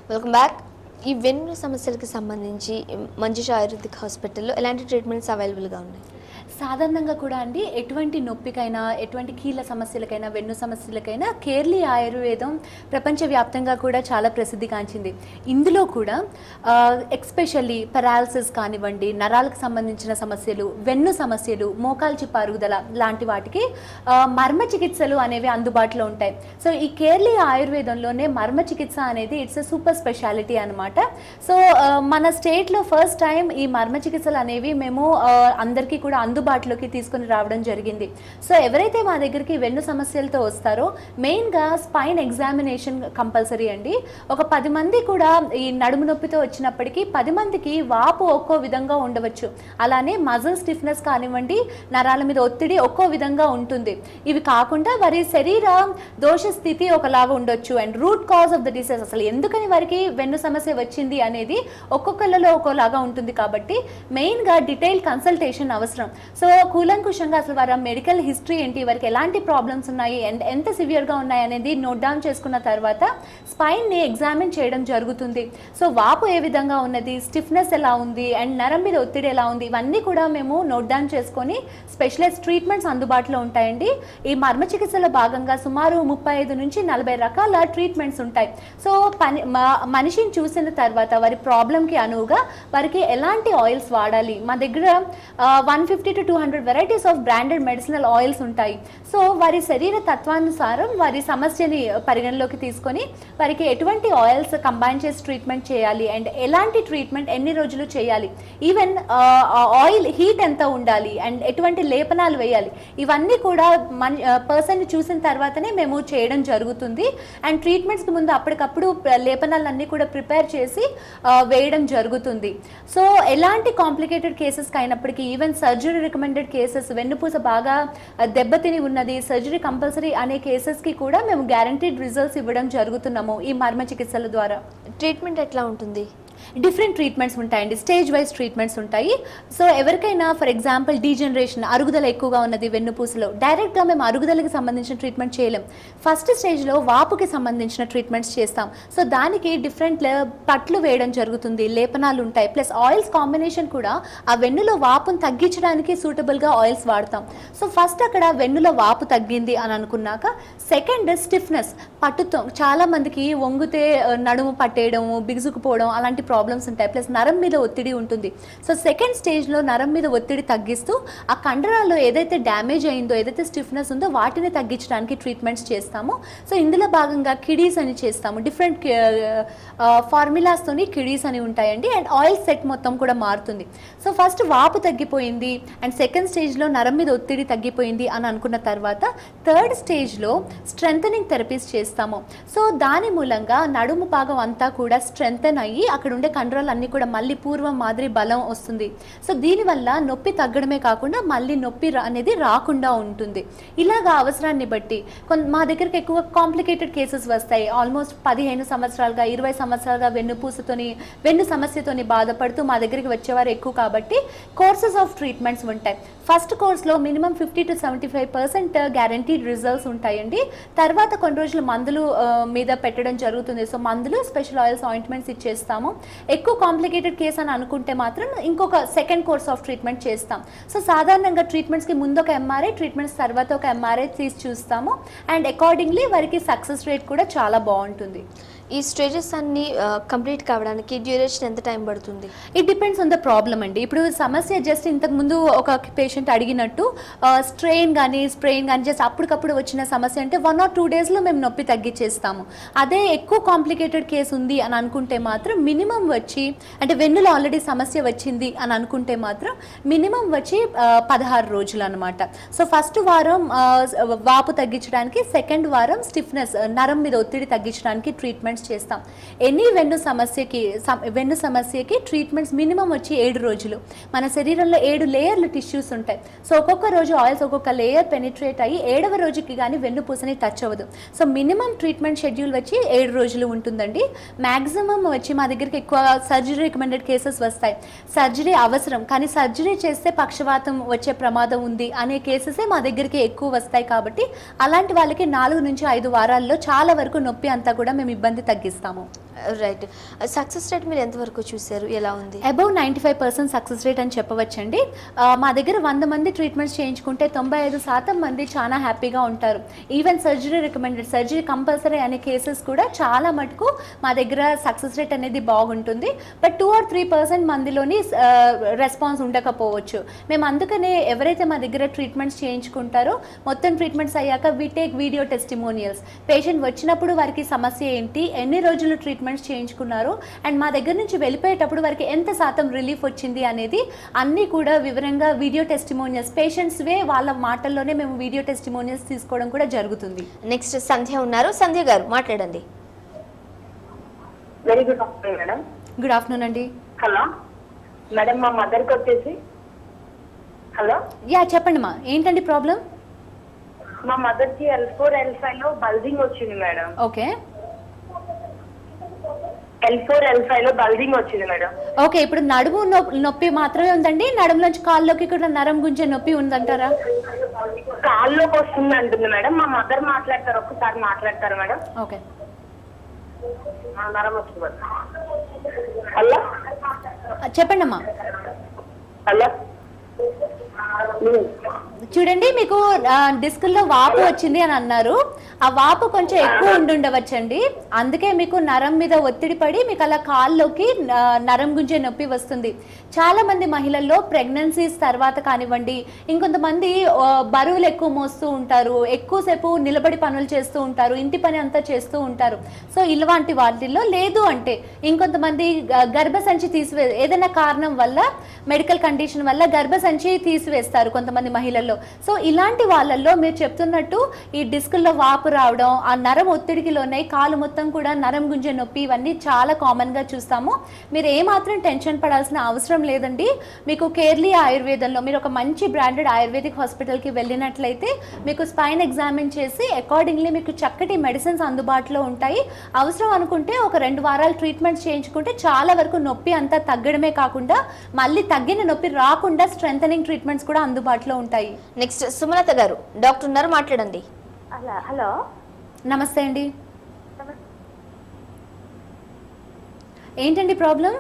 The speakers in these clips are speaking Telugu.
వెల్కమ్ బ్యాక్ ఈ వెన్ను సమస్యలకు సంబంధించి మంజుష ఆయుర్వేదిక్ హాస్పిటల్లో ఎలాంటి ట్రీట్మెంట్స్ అవైలబుల్గా ఉన్నాయి సాధారణంగా కూడా అండి ఎటువంటి నొప్పికైనా ఎటువంటి కీళ్ళ సమస్యలకైనా వెన్ను సమస్యలకైనా కేర్లీ ఆయుర్వేదం ప్రపంచవ్యాప్తంగా కూడా చాలా ప్రసిద్ధిగాంచింది ఇందులో కూడా ఎక్స్పెషల్లీ పెరాలసిస్ కానివ్వండి నరాలకు సంబంధించిన సమస్యలు వెన్ను సమస్యలు మోకాలు చిప్ప అరుగుదల లాంటి వాటికి ఆ, మర్మ చికిత్సలు అనేవి అందుబాటులో ఉంటాయి సో ఈ కేర్లీ ఆయుర్వేదంలోనే మర్మ చికిత్స అనేది ఇట్స్ సూపర్ స్పెషాలిటీ అనమాట సో ఆ, మన స్టేట్లో ఫస్ట్ టైం ఈ మర్మ చికిత్సలు అనేవి మేము ఆ, అందరికీ కూడా అందుబాటులోకి తీసుకొని రావడం జరిగింది సో ఎవరైతే మా దగ్గరికి వెన్ను సమస్యలతో వస్తారో మెయిన్గా స్పైన్ ఎగ్జామినేషన్ కంపల్సరీ అండి ఒక పది మంది కూడా ఈ నడుము నొప్పితో వచ్చినప్పటికీ పది మందికి వాపు ఒక్కో విధంగా ఉండవచ్చు అలానే మజిల్ స్టిఫ్నెస్ కానివ్వండి నరాల మీద ఒత్తిడి ఒక్కో విధంగా ఉంటుంది ఇవి కాకుండా వారి శరీర దోష స్థితి ఒకలాగా ఉండొచ్చు and root cause of the disease అసలు ఎందుకని వారికి వెన్ను సమస్య వచ్చింది అనేది ఒక్కొక్కళ్ళలో ఒక్కోలాగా ఉంటుంది కాబట్టి మెయిన్గా డీటెయిల్ కన్సల్టేషన్ అవసరం సో కూలంకుషంగా అసలు వారి మెడికల్ హిస్టరీ ఏంటి వారికి ఎలాంటి ప్రాబ్లమ్స్ ఉన్నాయి అండ్ ఎంత సివియర్గా ఉన్నాయి అనేది నోట్ డౌన్ చేసుకున్న తర్వాత స్పైన్ని ఎగ్జామిన్ చేయడం జరుగుతుంది సో వాపు ఏ విధంగా ఉన్నది స్టిఫ్నెస్ ఎలా ఉంది అండ్ నరం మీద ఒత్తిడి ఎలా ఉంది ఇవన్నీ కూడా మేము నోట్ డౌన్ చేసుకొని స్పెషలైజ్ ట్రీట్మెంట్స్ అందుబాటులో ఉంటాయండి ఈ మర్మ చికిత్సలో భాగంగా సుమారు ముప్పై ఐదు నుంచి నలభై రకాల ట్రీట్మెంట్స్ ఉంటాయి సో పని మ- మనిషిని చూసిన తర్వాత వారి ప్రాబ్లంకి అనువుగా వారికి ఎలాంటి ఆయిల్స్ వాడాలి మా దగ్గర one fifty to two hundred varieties of branded medicinal oils ఉంటాయి సో వారి శరీర తత్వానుసారం వారి సమస్యని పరిగణలోకి తీసుకొని వారికి ఎటువంటి ఆయిల్స్ కంబైన్ చేసి ట్రీట్మెంట్ చేయాలి అండ్ ఎలాంటి ట్రీట్మెంట్ ఎన్ని రోజులు చేయాలి ఈవెన్ ఆయిల్ హీట్ ఎంత ఉండాలి అండ్ ఎటువంటి లేపనాలు వేయాలి ఇవన్నీ కూడా మన పర్సన్ చూసిన తర్వాతనే మేము చేయడం జరుగుతుంది అండ్ ట్రీట్మెంట్స్కి ముందు అప్పటికప్పుడు ప్ర- లేపనాలన్నీ కూడా ప్రిపేర్ చేసి ఆ, వేయడం జరుగుతుంది సో ఎలాంటి కాంప్లికేటెడ్ కేసెస్కి అయినప్పటికీ ఈవెన్ సర్జరీ రికమెండెడ్ కేసెస్ వెన్నుపూస బాగా ఆ, దెబ్బతిని ఉన్నది సర్జరీ కంపల్సరీ అనే కేసెస్కి కూడా మేము గ్యారంటీడ్ రిజల్ట్స్ ఇవ్వడం జరుగుతున్నాము ఈ మర్మ చికిత్సల ద్వారా ట్రీట్మెంట్ ఎట్లా ఉంటుంది డిఫరెంట్ ట్రీట్మెంట్స్ ఉంటాయండి స్టేజ్ వైజ్ ట్రీట్మెంట్స్ ఉంటాయి సో ఎవరికైనా ఫర్ ఎగ్జాంపుల్ డీజనరేషన్ అరుగుదల ఎక్కువగా ఉన్నది వెన్నుపూసలో డైరెక్ట్గా మేము అరుగుదలకి సంబంధించిన ట్రీట్మెంట్ చేయలేం ఫస్ట్ స్టేజ్లో వాపుకి సంబంధించిన ట్రీట్మెంట్స్ చేస్తాం సో దానికి డిఫరెంట్ పట్లు వేయడం జరుగుతుంది లేపనాలు ఉంటాయి ప్లస్ ఆయిల్స్ కాంబినేషన్ కూడా ఆ వెన్నులో వాపును తగ్గించడానికి సూటబుల్గా ఆయిల్స్ వాడతాం సో ఫస్ట్ అక్కడ వెన్నులో వాపు తగ్గింది అని అనుకున్నాక సెకండ్ స్టిఫ్నెస్ పట్టుతో చాలా మందికి వంగితే ఆ, నడుము పట్టేయడము బిగుసుకుపోవడం అలాంటి ప్రాబ్లమ్స్ ఉంటాయి ప్లస్ నరం మీద ఒత్తిడి ఉంటుంది సో సెకండ్ స్టేజ్లో నరం మీద ఒత్తిడి తగ్గిస్తూ ఆ కండరాల్లో ఏదైతే డ్యామేజ్ అయిందో ఏదైతే స్టిఫ్నెస్ ఉందో వాటిని తగ్గించడానికి ట్రీట్మెంట్స్ చేస్తాము సో ఇందులో భాగంగా కిడీస్ అని చేస్తాము డిఫరెంట్ ఫార్ములాస్తోని కిడీస్ అని ఉంటాయండి అండ్ ఆయిల్ సెట్ మొత్తం కూడా మారుతుంది సో ఫస్ట్ వాపు తగ్గిపోయింది అండ్ సెకండ్ స్టేజ్లో నరం మీద ఒత్తిడి తగ్గిపోయింది అని అనుకున్న తర్వాత థర్డ్ స్టేజ్లో స్ట్రెంథనింగ్ థెరపీస్ చేస్తాము సో దాని మూలంగా నడుము భాగం అంతా కూడా స్ట్రెంథన్ అయ్యి అక్కడ ఉండే కండరాలు అన్నీ కూడా మళ్ళీ పూర్వం మాదిరి బలం వస్తుంది సో దీనివల్ల నొప్పి తగ్గడమే కాకుండా మళ్ళీ నొప్పి రా- అనేది రాకుండా ఉంటుంది ఇలాగా అవసరాన్ని బట్టి కొంత మా దగ్గరికి ఎక్కువ కాంప్లికేటెడ్ కేసెస్ వస్తాయి ఆల్మోస్ట్ పదిహేను సంవత్సరాలుగా ఇరవై సంవత్సరాలుగా వెన్నుపూసతోని వెన్ను సమస్యతోని బాధపడుతూ మా దగ్గరికి వచ్చేవారు ఎక్కువ కాబట్టి కోర్సెస్ ఆఫ్ ట్రీట్మెంట్స్ ఉంటాయి ఫస్ట్ కోర్స్లో minimum fifty to seventy five percent guaranteed results ఉంటాయండి తర్వాత కొన్ని రోజులు మందులు ఆ, మీద పెట్టడం జరుగుతుంది సో మందులు స్పెషల్ ఆయిల్స్ ఆయింట్మెంట్స్ ఇచ్చేస్తాము ఎక్కువ కాంప్లికేటెడ్ కేస్ అని అనుకుంటే మాత్రం ఇంకొక సెకండ్ కోర్స్ ఆఫ్ ట్రీట్మెంట్ చేస్తాం సో సాధారణంగా ట్రీట్మెంట్స్కి ముందు ఒక ఎంఆర్ఐ ట్రీట్మెంట్స్ తర్వాత ఒక ఎంఆర్ఐ తీసి చూస్తాము అండ్ అకార్డింగ్లీ వారికి సక్సెస్ రేట్ కూడా చాలా బాగుంటుంది ఈ స్టేజెస్ అన్ని కంప్లీట్ కావడానికి డ్యూరేషన్ ఎంత టైం పడుతుంది it depends on the problem అండి ఇప్పుడు సమస్య జస్ట్ ఇంతకు ముందు ఒక పేషెంట్ అడిగినట్టు స్ట్రెయిన్ కానీ స్ప్రెయిన్ కానీ జస్ట్ అప్పటికప్పుడు వచ్చిన సమస్య అంటే వన్ ఆర్ టూ డేస్లో మేము నొప్పి తగ్గించేస్తాము అదే ఎక్కువ కాంప్లికేటెడ్ కేసు ఉంది అని అనుకుంటే మాత్రం మినిమం వచ్చి అంటే వెన్నులో ఆల్రెడీ సమస్య వచ్చింది అని అనుకుంటే మాత్రం మినిమం వచ్చి ఆ, పదహారు రోజులు అనమాట సో ఫస్ట్ వారం ఆ, వాపు తగ్గించడానికి సెకండ్ వారం స్టిఫ్నెస్ నరం మీద ఒత్తిడి తగ్గించడానికి ట్రీట్మెంట్స్ చేస్తాం ఎనీ వెన్ను సమస్యకి సమ- వెన్ను సమస్యకి ట్రీట్మెంట్స్ మినిమం వచ్చి ఏడు రోజులు మన శరీరంలో ఏడు లేయర్లు టిష్యూస్ ఉంటాయి సో ఒక్కొక్క రోజు ఆయిల్స్ ఒక్కొక్క లేయర్ పెనిట్రేట్ అయ్యి ఏడవ రోజుకి కానీ వెన్నుపూసని టచ్ అవ్వదు సో మినిమం ట్రీట్మెంట్ షెడ్యూల్ వచ్చి ఏడు రోజులు ఉంటుందండి మ్యాక్సిమం వచ్చి మా దగ్గరికి ఎక్కువ సర్జరీ రికమెండెడ్ కేసెస్ వస్తాయి సర్జరీ అవసరం కానీ సర్జరీ చేస్తే పక్షవాతం వచ్చే ప్రమాదం ఉంది అనే కేసెసే మా దగ్గరికి ఎక్కువ వస్తాయి కాబట్టి అలాంటి వాళ్ళకి నాలుగు నుంచి ఐదు వారాల్లో చాలా వరకు నొప్పి అంతా కూడా మేము ఇబ్బంది తగ్గిస్తాము రైట్ సక్సెస్ రేట్ మీరు ఎంతవరకు చూశారు ఎలా ఉంది above ninety five percent success rate అని చెప్పవచ్చండి ఆ, మా దగ్గర వంద మంది ట్రీట్మెంట్స్ చేయించుకుంటే తొంభై ఐదు శాతం మంది చాలా హ్యాపీగా ఉంటారు even surgery recommended surgery compulsory అనే కేసెస్ కూడా చాలా మటుకు మా దగ్గర సక్సెస్ రేట్ అనేది బాగుంటుంది but two or three percent మందిలోని రెస్పాన్స్ ఉండకపోవచ్చు మేము అందుకనే ఎవరైతే మా దగ్గర ట్రీట్మెంట్స్ చేయించుకుంటారో మొత్తం ట్రీట్మెంట్స్ అయ్యాక we take video testimonials patient వచ్చినప్పుడు వారికి సమస్య ఏంటి ఎన్ని రోజులు ట్రీట్మెంట్స్ చేయించుకున్నారు అండ్ మా దగ్గర నుంచి వెళ్ళిపోయేటప్పుడు వారికి ఎంత శాతం రిలీఫ్ వచ్చింది అనేది అన్నీ కూడా వివరంగా వీడియో టెస్టిమోనియల్స్ పేషెంట్స్వే వాళ్ళ మాటల్లోనే మేము వీడియో టెస్టిమోనియల్స్ తీసుకోవడం కూడా జరుగుతుంది నెక్స్ట్ సంధ్య ఉన్నారు సంధ్య గారు మాట్లాడండి very good afternoon madam good afternoon అండి హలో మేడం మా మదర్కి వచ్చేసి హలో యా చెప్పండి మా ఏంటండి ప్రాబ్లం మా మదర్కి ఎల్ ఫోర్ ఎల్ ఫైవ్ లో బల్జింగ్ వచ్చింది madam okay L four L five లో బల్జింగ్ వచ్చింది మేడం ఓకే ఇప్పుడు నడుము నొ- నొప్పి మాత్రమే ఉందండి నడుములోంచి కాల్లోకి కూడా నరం గుంజే నొప్పి ఉందంటారా కాల్లోకి వస్తుంది అంటుంది మేడం మా మదర్ మాట్లాడతారు ఒక్కసారి మాట్లాడతారు మేడం ఓకే ఆ, నరం వస్తుంది మేడం. హలో చెప్పండి అమ్మా హలో చూడండి మీకు ఆ, డిస్కుల్లో వాపు వచ్చింది అని అన్నారు ఆ వాపు కొంచెం ఎక్కువ ఉండుండవచ్చండి అందుకే మీకు నరం మీద ఒత్తిడి పడి మీకు అలా కాల్లోకి ఆ, నరం గుంజే నొప్పి వస్తుంది చాలా మంది మహిళల్లో ప్రెగ్నెన్సీస్ తర్వాత కానివ్వండి ఇంకొంతమంది ఆ, బరువులు ఎక్కువ మోస్తూ ఉంటారు ఎక్కువసేపు నిలబడి పనులు చేస్తూ ఉంటారు ఇంటి పని అంతా చేస్తూ ఉంటారు సో ఇలాంటి వాటిల్లో లేదు అంటే ఇంకొంతమంది గ- గర్భసంచి తీసివే ఏదైనా కారణం వల్ల మెడికల్ కండిషన్ వల్ల గర్భసంచి తీసివేస్తారు కొంతమంది మహిళల్లో సో ఇలాంటి వాళ్ళల్లో మీరు చెప్తున్నట్టు ఈ డిస్కుల్లో వాపు రావడం ఆ నరం ఒత్తిడికి లోనై కాలు మొత్తం కూడా నరం గుంజే నొప్పి ఇవన్నీ చాలా కామన్ గా చూస్తాము మీరు ఏమాత్రం టెన్షన్ పడాల్సిన అవసరం లేదండి మీకు కేర్లీ ఆయుర్వేదంలో మీరు ఒక మంచి బ్రాండెడ్ ఆయుర్వేదిక్ హాస్పిటల్కి వెళ్ళినట్లయితే మీకు స్పైన్ ఎగ్జామిన్ చేసి అకార్డింగ్లీ మీకు చక్కటి మెడిసిన్స్ అందుబాటులో ఉంటాయి అవసరం అనుకుంటే ఒక రెండు వారాలు ట్రీట్మెంట్ చేయించుకుంటే చాలా వరకు నొప్పి అంతా తగ్గడమే కాకుండా మళ్ళీ తగ్గిన నొప్పి రాకుండా స్ట్రెంథనింగ్ ట్రీట్మెంట్స్ కూడా అందుబాటులో ఉంటాయి నెక్స్ట్ సుమలత గారు డాక్టర్ ఉన్నారు మాట్లాడండి హలో హలో నమస్తే అండి ఏంటండి ప్రాబ్లం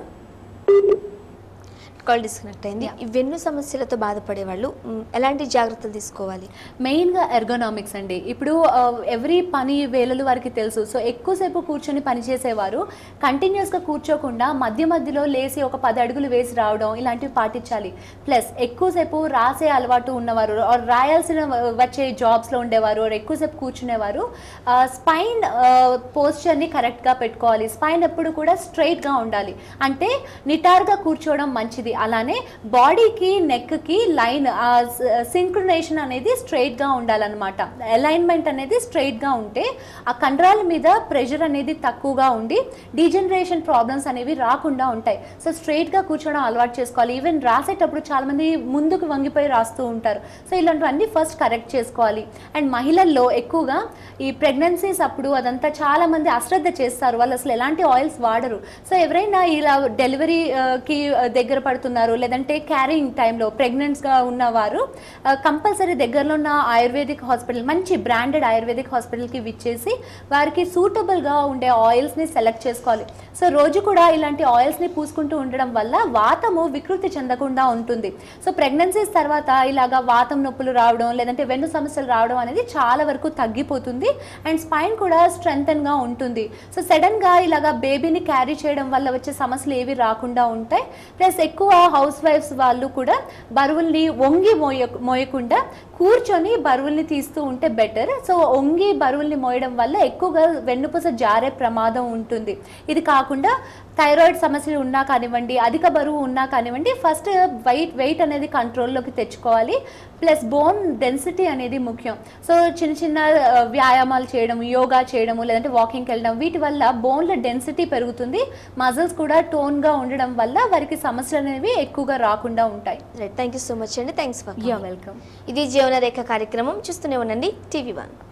కాల్ డిస్కనెక్ట్ అయింది ఈ వెన్ను సమస్యలతో బాధపడే వాళ్ళు మ్, ఎలాంటి జాగ్రత్తలు తీసుకోవాలి మెయిన్గా ఎర్గోనామిక్స్ అండి ఇప్పుడు ఎవ్రీ పని వేళలు వారికి తెలుసు సో ఎక్కువసేపు కూర్చొని పని చేసేవారు కంటిన్యూస్గా కూర్చోకుండా మధ్య మధ్యలో లేసి ఒక పది అడుగులు వేసి రావడం ఇలాంటివి పాటించాలి ప్లస్ ఎక్కువసేపు రాసే అలవాటు ఉన్నవారు or రాయాల్సిన వ- వచ్చే జాబ్స్లో ఉండేవారు or ఎక్కువసేపు కూర్చునేవారు స్పైన్ పోస్చర్ని కరెక్ట్గా పెట్టుకోవాలి స్పైన్ ఎప్పుడు కూడా స్ట్రైట్గా ఉండాలి అంటే నిటారుగా కూర్చోవడం మంచిది అలానే బాడీకి నెక్కి లైన్ సింక్రనేషన్ అనేది స్ట్రైట్గా ఉండాలన్నమాట అలైన్మెంట్ అనేది స్ట్రైట్గా ఉంటే ఆ కండరాల మీద ప్రెషర్ అనేది తక్కువగా ఉండి డీజనరేషన్ ప్రాబ్లమ్స్ అనేవి రాకుండా ఉంటాయి సో స్ట్రైట్గా కూర్చోవడం అలవాటు చేసుకోవాలి ఈవెన్ రాసేటప్పుడు చాలామంది ముందుకు వంగిపోయి రాస్తూ ఉంటారు సో ఇలాంటివన్నీ ఫస్ట్ కరెక్ట్ చేసుకోవాలి అండ్ మహిళల్లో ఎక్కువగా ఈ ప్రెగ్నెన్సీస్ అప్పుడు అదంతా చాలా మంది అశ్రద్ధ చేస్తారు వాళ్ళు అసలు ఎలాంటి ఆయిల్స్ వాడరు సో ఎవరైనా ఇలా డెలివరీకి దగ్గర పడుతున్నారు లేదంటే క్యారింగ్ టైంలో ప్రెగ్నెంట్స్గా ఉన్నవారు కంపల్సరీ దగ్గరలో ఉన్న ఆయుర్వేదిక్ హాస్పిటల్ మంచి బ్రాండెడ్ ఆయుర్వేదిక్ హాస్పిటల్కి విచ్చేసి వారికి సూటబుల్గా ఉండే ఆయిల్స్ని సెలెక్ట్ చేసుకోవాలి సో రోజు కూడా ఇలాంటి ఆయిల్స్ని పూసుకుంటూ ఉండడం వల్ల వాతము వికృతి చెందకుండా ఉంటుంది సో ప్రెగ్నెన్సీస్ తర్వాత ఇలాగా వాతం నొప్పులు రావడం లేదంటే వెన్ను సమస్యలు రావడం అనేది చాలా వరకు తగ్గిపోతుంది అండ్ స్పైన్ కూడా స్ట్రెంగ్గా ఉంటుంది సో సడన్గా ఇలాగా బేబీని క్యారీ చేయడం వల్ల వచ్చే సమస్యలు ఏవి రాకుండా ఉంటాయి ప్లస్ ఎక్కువ హౌస్ వైఫ్స్ వాళ్ళు కూడా బరువుల్ని వంగి మోయ మోయకుండా కూర్చొని బరువుల్ని తీస్తూ ఉంటే బెటర్ సో వంగి బరువుల్ని మోయడం వల్ల ఎక్కువగా వెన్నుపూస జారే ప్రమాదం ఉంటుంది ఇది కాకుండా థైరాయిడ్ సమస్యలు ఉన్నా కానివ్వండి అధిక బరువు ఉన్నా కానివ్వండి ఫస్ట్ వెయిట్ వెయిట్ అనేది కంట్రోల్లోకి తెచ్చుకోవాలి ప్లస్ బోన్ డెన్సిటీ అనేది ముఖ్యం సో చిన్న చిన్న ఆ, వ్యాయామాలు చేయడం యోగా చేయడము లేదంటే వాకింగ్కి వెళ్ళడం వీటి వల్ల బోన్ల డెన్సిటీ పెరుగుతుంది మజిల్స్ కూడా టోన్గా ఉండడం వల్ల వారికి సమస్యలు అనేవి ఎక్కువగా రాకుండా ఉంటాయి right thank you so much అండి థ్యాంక్స్ ఫర్ యూ వెల్కమ్ ఇది జీవనరేఖ కార్యక్రమం చూస్తూనే ఉండండి టీవీ వన్